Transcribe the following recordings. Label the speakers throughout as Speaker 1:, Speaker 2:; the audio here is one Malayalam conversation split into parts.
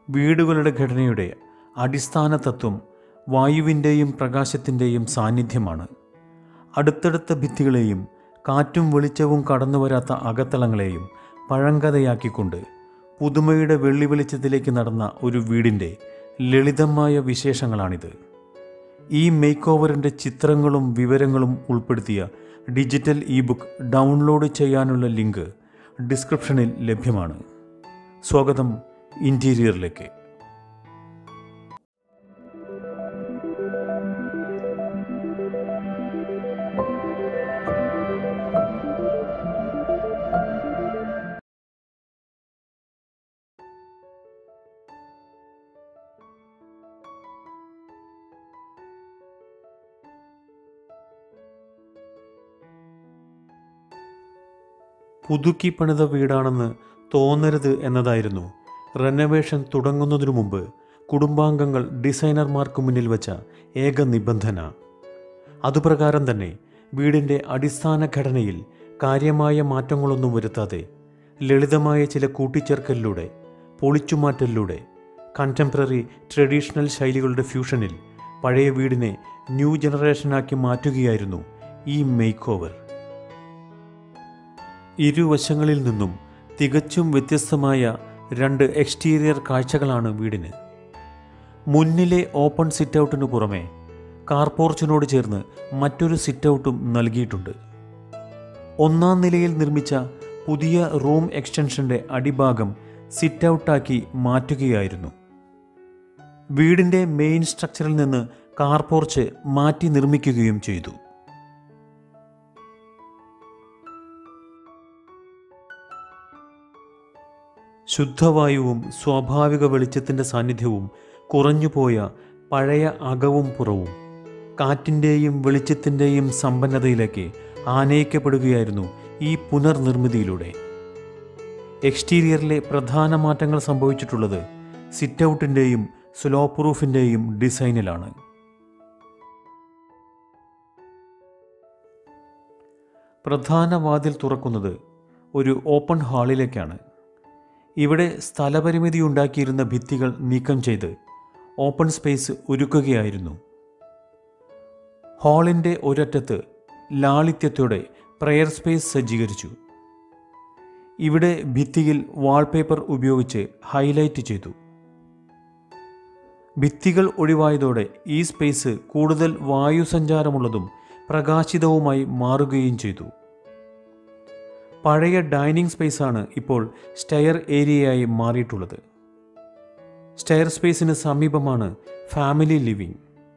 Speaker 1: വീടുകളുടെ ഘടനയുടെ അടിസ്ഥാന തത്വം വായുവിൻ്റെയും പ്രകാശത്തിൻ്റെയും സാന്നിധ്യമാണ് അടുത്തടുത്ത ഭിത്തികളെയും കാറ്റും വെളിച്ചവും കടന്നു വരാത്ത അകത്തളങ്ങളെയും പഴങ്കഥയാക്കിക്കൊണ്ട് പുതുമയുടെ വെള്ളി വെളിച്ചത്തിലേക്ക് നടന്ന ഒരു വീടിൻ്റെ ലളിതമായ വിശേഷങ്ങളാണിത് ഈ മേക്ക് ഓവറിൻ്റെ ചിത്രങ്ങളും വിവരങ്ങളും ഉൾപ്പെടുത്തിയ ഡിജിറ്റൽ ഇ ബുക്ക് ഡൗൺലോഡ് ചെയ്യാനുള്ള ലിങ്ക് ഡിസ്ക്രിപ്ഷനിൽ ലഭ്യമാണ് സ്വാഗതം ഇൻറ്റീരിയറിലേക്ക് പുതുക്കി പണിത വീടാണെന്ന് തോന്നരുത് എന്നതായിരുന്നു റെനോവേഷൻ തുടങ്ങുന്നതിനു മുമ്പ് കുടുംബാംഗങ്ങൾ ഡിസൈനർമാർക്ക് മുന്നിൽ വച്ച ഏക നിബന്ധന അതുപ്രകാരം തന്നെ വീടിൻ്റെ അടിസ്ഥാന ഘടനയിൽ കാര്യമായ മാറ്റങ്ങളൊന്നും വരുത്താതെ ലളിതമായ ചില കൂട്ടിച്ചേർക്കലിലൂടെ പൊളിച്ചുമാറ്റലിലൂടെ കണ്ടംപററി ട്രഡീഷണൽ ശൈലികളുടെ ഫ്യൂഷനിൽ പഴയ വീടിനെ ന്യൂ ജനറേഷനാക്കി മാറ്റുകയായിരുന്നു ഈ മേക്ക് ഓവർ ഇരുവശങ്ങളിൽ നിന്നും തികച്ചും വ്യത്യസ്തമായ രണ്ട് എക്സ്റ്റീരിയർ കാഴ്ചകളാണ് വീടിന് മുന്നിലെ ഓപ്പൺ സിറ്റൗട്ടിനു പുറമെ കാർപോർച്ചിനോട് ചേർന്ന് മറ്റൊരു സിറ്റൗട്ടും നൽകിയിട്ടുണ്ട് ഒന്നാം നിലയിൽ നിർമ്മിച്ച പുതിയ റൂം എക്സ്റ്റൻഷന്റെ അടിഭാഗം സിറ്റൗട്ടാക്കി മാറ്റുകയായിരുന്നു വീടിൻ്റെ മെയിൻ സ്ട്രക്ചറിൽ നിന്ന് കാർപോർച്ച് മാറ്റി നിർമ്മിക്കുകയും ചെയ്തു ശുദ്ധവായുവും സ്വാഭാവിക വെളിച്ചത്തിൻ്റെ സാന്നിധ്യവും കുറഞ്ഞുപോയ പഴയ അകവും പുറവും കാറ്റിൻ്റെയും വെളിച്ചത്തിൻ്റെയും സമ്പന്നതയിലേക്ക് ആനയിക്കപ്പെടുകയായിരുന്നു ഈ പുനർനിർമ്മിതിയിലൂടെ എക്സ്റ്റീരിയറിലെ പ്രധാന മാറ്റങ്ങൾ സംഭവിച്ചിട്ടുള്ളത് സിറ്റൗട്ടിൻ്റെയും സ്ലോ പ്രൂഫിൻ്റെയും ഡിസൈനിലാണ് പ്രധാന വാതിൽ തുറക്കുന്നത് ഒരു ഓപ്പൺ ഹാളിലേക്കാണ് ഇവിടെ സ്ഥലപരിമിതി ഉണ്ടാക്കിയിരുന്ന ഭിത്തികൾ നീക്കം ചെയ്ത് ഓപ്പൺ സ്പേസ് ഒരുക്കുകയായിരുന്നു ഹാളിൻ്റെ ഒരറ്റത്ത് ലാളിത്യത്തോടെ പ്രെയർ സ്പേസ് സജ്ജീകരിച്ചു ഇവിടെ ഭിത്തിയിൽ വാൾപേപ്പർ ഉപയോഗിച്ച് ഹൈലൈറ്റ് ചെയ്തു ഭിത്തികൾ ഒഴിവായതോടെ ഈ സ്പേസ് കൂടുതൽ വായുസഞ്ചാരമുള്ളതും പ്രകാശിതവുമായി മാറുകയും ചെയ്തു പഴയ ഡൈനിങ് സ്പേസാണ് ഇപ്പോൾ സ്റ്റെയർ ഏരിയയായി മാറിയിട്ടുള്ളത് സ്റ്റെയർ സ്പേസിന് സമീപമാണ് ഫാമിലി ലിവിംഗ്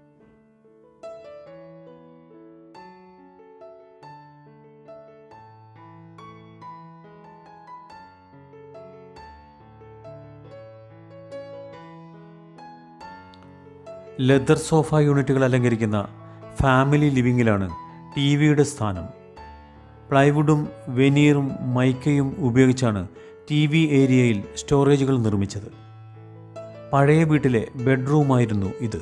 Speaker 1: ലെതർ സോഫ യൂണിറ്റുകൾ അലങ്കരിക്കുന്ന ഫാമിലി ലിവിങ്ങിലാണ് ടി വിയുടെ സ്ഥാനം പ്ലൈവുഡും വെനീറും മൈക്കയും ഉപയോഗിച്ചാണ് ടി വി ഏരിയയിൽ സ്റ്റോറേജുകൾ നിർമ്മിച്ചത് പഴയ വീട്ടിലെ ബെഡ്റൂമായിരുന്നു ഇത്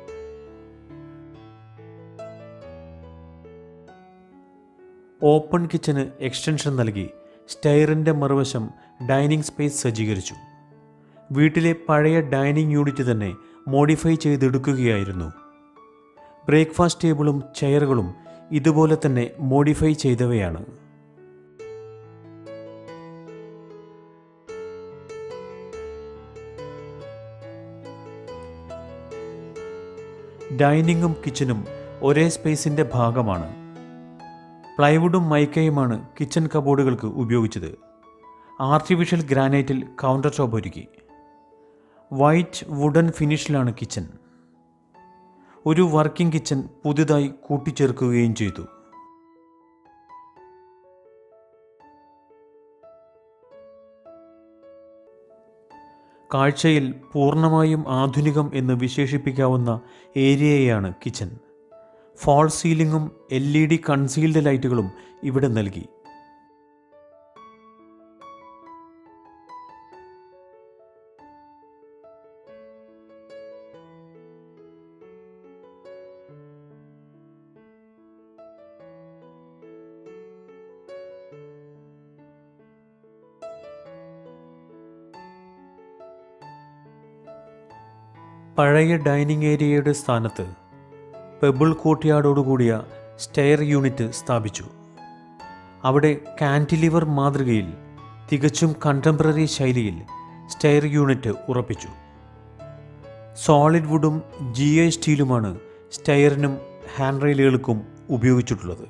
Speaker 1: ഓപ്പൺ കിച്ചന് എക്സ്റ്റൻഷൻ നൽകി സ്റ്റെയറിൻ്റെ മറുവശം ഡൈനിങ് സ്പേസ് സജ്ജീകരിച്ചു വീട്ടിലെ പഴയ ഡൈനിങ് യൂണിറ്റ് തന്നെ മോഡിഫൈ ചെയ്തെടുക്കുകയായിരുന്നു ബ്രേക്ക്ഫാസ്റ്റ് ടേബിളും ചെയറുകളും ഇതുപോലെ തന്നെ മോഡിഫൈ ചെയ്തവയാണ് ഡൈനിങ്ങും കിച്ചനും ഒരേ സ്പേസിൻ്റെ ഭാഗമാണ് പ്ലൈവുഡും മൈക്കയുമാണ് കിച്ചൺ കബോർഡുകൾക്ക് ഉപയോഗിച്ചത് ആർട്ടിഫിഷ്യൽ ഗ്രാനൈറ്റിൽ കൗണ്ടർ ടോപ്പ് ഒരുക്കി വൈറ്റ് വുഡൻ ഫിനിഷിലാണ് കിച്ചൺ ഒരു വർക്കിംഗ് കിച്ചൺ പുതുതായി കൂട്ടിച്ചേർക്കുകയും ചെയ്തു കാഴ്ചയിൽ പൂർണ്ണമായും ആധുനികം എന്ന് വിശേഷിപ്പിക്കാവുന്ന ഏരിയയാണ് കിച്ചൺ ഫോൾ സീലിംഗും എൽ ഇ ഡി കൺസീൽഡ് ലൈറ്റുകളും ഇവിടെ നൽകി പഴയ ഡൈനിങ് ഏരിയയുടെ സ്ഥാനത്ത് പെബിൾ കോർട്ട്യാർഡോടുകൂടിയ സ്റ്റെയർ യൂണിറ്റ് സ്ഥാപിച്ചു അവിടെ കാൻറ്റിലിവർ മാതൃകയിൽ തികച്ചും കണ്ടംപററി ശൈലിയിൽ സ്റ്റെയർ യൂണിറ്റ് ഉറപ്പിച്ചു സോളിഡ് വുഡും ജി ഐ സ്റ്റീലുമാണ് സ്റ്റെയറിനും ഹാൻഡ് റെയിലുകൾക്കും ഉപയോഗിച്ചിട്ടുള്ളത്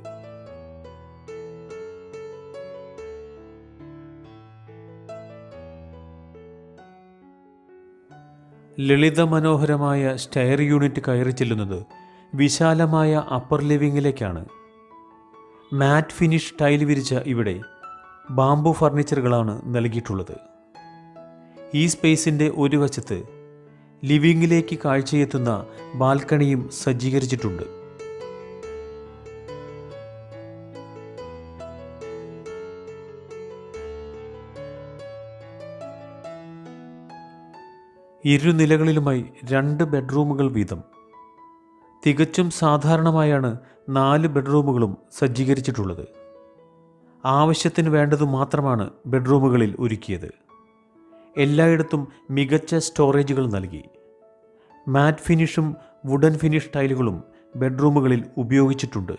Speaker 1: ലളിതമനോഹരമായ സ്റ്റെയർ യൂണിറ്റ് കയറി ചെല്ലുന്നത് വിശാലമായ അപ്പർ ലിവിങ്ങിലേക്കാണ് മാറ്റ് ഫിനിഷ് ടൈൽ വിരിച്ച ഇവിടെ ബാംബു ഫർണിച്ചറുകളാണ് നൽകിയിട്ടുള്ളത് ഈ സ്പേസിൻ്റെ ഒരു വശത്ത് ലിവിങ്ങിലേക്ക് കാഴ്ചയെത്തുന്ന ബാൽക്കണിയും സജ്ജീകരിച്ചിട്ടുണ്ട് ഇരുനിലകളിലുമായി രണ്ട് ബെഡ്റൂമുകൾ വീതം തികച്ചും സാധാരണമായാണ് നാല് ബെഡ്റൂമുകളും സജ്ജീകരിച്ചിട്ടുള്ളത് ആവശ്യത്തിന് വേണ്ടത് മാത്രമാണ് ബെഡ്റൂമുകളിൽ ഒരുക്കിയത് എല്ലായിടത്തും മികച്ച സ്റ്റോറേജുകൾ നൽകി മാറ്റ് ഫിനിഷും വുഡൻ ഫിനിഷ് ടൈലുകളും ബെഡ്റൂമുകളിൽ ഉപയോഗിച്ചിട്ടുണ്ട്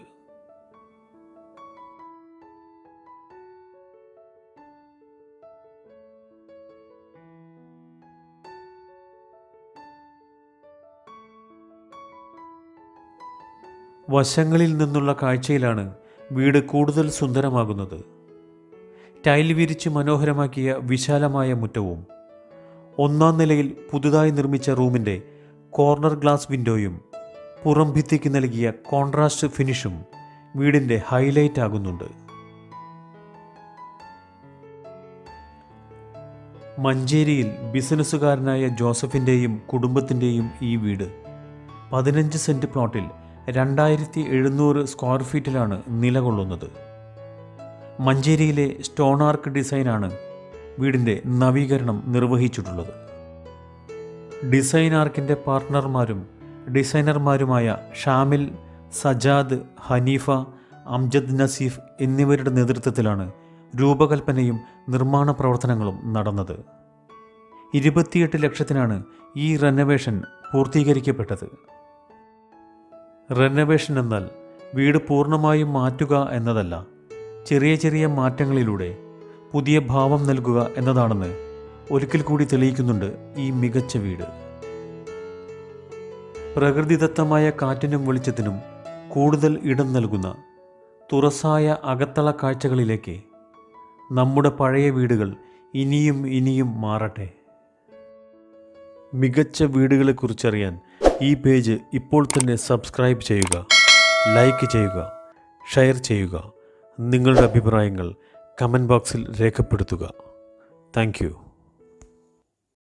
Speaker 1: വശങ്ങളിൽ നിന്നുള്ള കാഴ്ചയിലാണ് വീട് കൂടുതൽ സുന്ദരമാകുന്നത് ടൈൽ വിരിച്ച് മനോഹരമാക്കിയ വിശാലമായ മുറ്റവും ഒന്നാം നിലയിൽ പുതുതായി നിർമ്മിച്ച റൂമിൻ്റെ കോർണർ ഗ്ലാസ് വിൻഡോയും പുറം ഭിത്തിക്ക് നൽകിയ കോൺട്രാസ്റ്റ് ഫിനിഷും വീടിൻ്റെ ഹൈലൈറ്റ് ആകുന്നുണ്ട് മഞ്ചേരിയിൽ ബിസിനസ്സുകാരനായ ജോസഫിൻ്റെയും കുടുംബത്തിൻ്റെയും ഈ വീട് പതിനഞ്ച് സെൻറ്റ് പ്ലോട്ടിൽ രണ്ടായിരത്തി എഴുന്നൂറ് സ്ക്വയർ ഫീറ്റിലാണ് നിലകൊള്ളുന്നത് മഞ്ചേരിയിലെ സ്റ്റോൺ ആർക്ക് ഡിസൈനാണ് വീടിൻ്റെ നവീകരണം നിർവഹിച്ചിട്ടുള്ളത് ഡിസൈൻ ആർക്കിൻ്റെ പാർട്ട്ണർമാരും ഡിസൈനർമാരുമായ ഷാമിൽ സജാദ് ഹനീഫ അംജദ് നസീഫ് എന്നിവരുടെ നേതൃത്വത്തിലാണ് രൂപകൽപ്പനയും നിർമ്മാണ പ്രവർത്തനങ്ങളും നടന്നത് ഇരുപത്തിയെട്ട് ലക്ഷത്തിനാണ് ഈ റെനോവേഷൻ പൂർത്തീകരിക്കപ്പെട്ടത് റെനോവേഷൻ എന്നാൽ വീട് പൂർണ്ണമായും മാറ്റുക എന്നതല്ല ചെറിയ ചെറിയ മാറ്റങ്ങളിലൂടെ പുതിയ ഭാവം നൽകുക എന്നതാണെന്ന് ഒരിക്കൽ കൂടി തെളിയിക്കുന്നുണ്ട് ഈ മികച്ച വീട് പ്രകൃതിദത്തമായ കാറ്റിനും വെളിച്ചത്തിനും കൂടുതൽ ഇടം നൽകുന്ന തുറസായ അകത്തള കാഴ്ചകളിലേക്ക് നമ്മുടെ പഴയ വീടുകൾ ഇനിയും ഇനിയും മാറട്ടെ മികച്ച വീടുകളെക്കുറിച്ചറിയാൻ ഈ പേജ് ഇപ്പോൾ തന്നെ സബ്സ്ക്രൈബ് ചെയ്യുക ലൈക്ക് ചെയ്യുക ഷെയർ ചെയ്യുക നിങ്ങളുടെ അഭിപ്രായങ്ങൾ കമൻറ്റ് ബോക്സിൽ രേഖപ്പെടുത്തുക താങ്ക്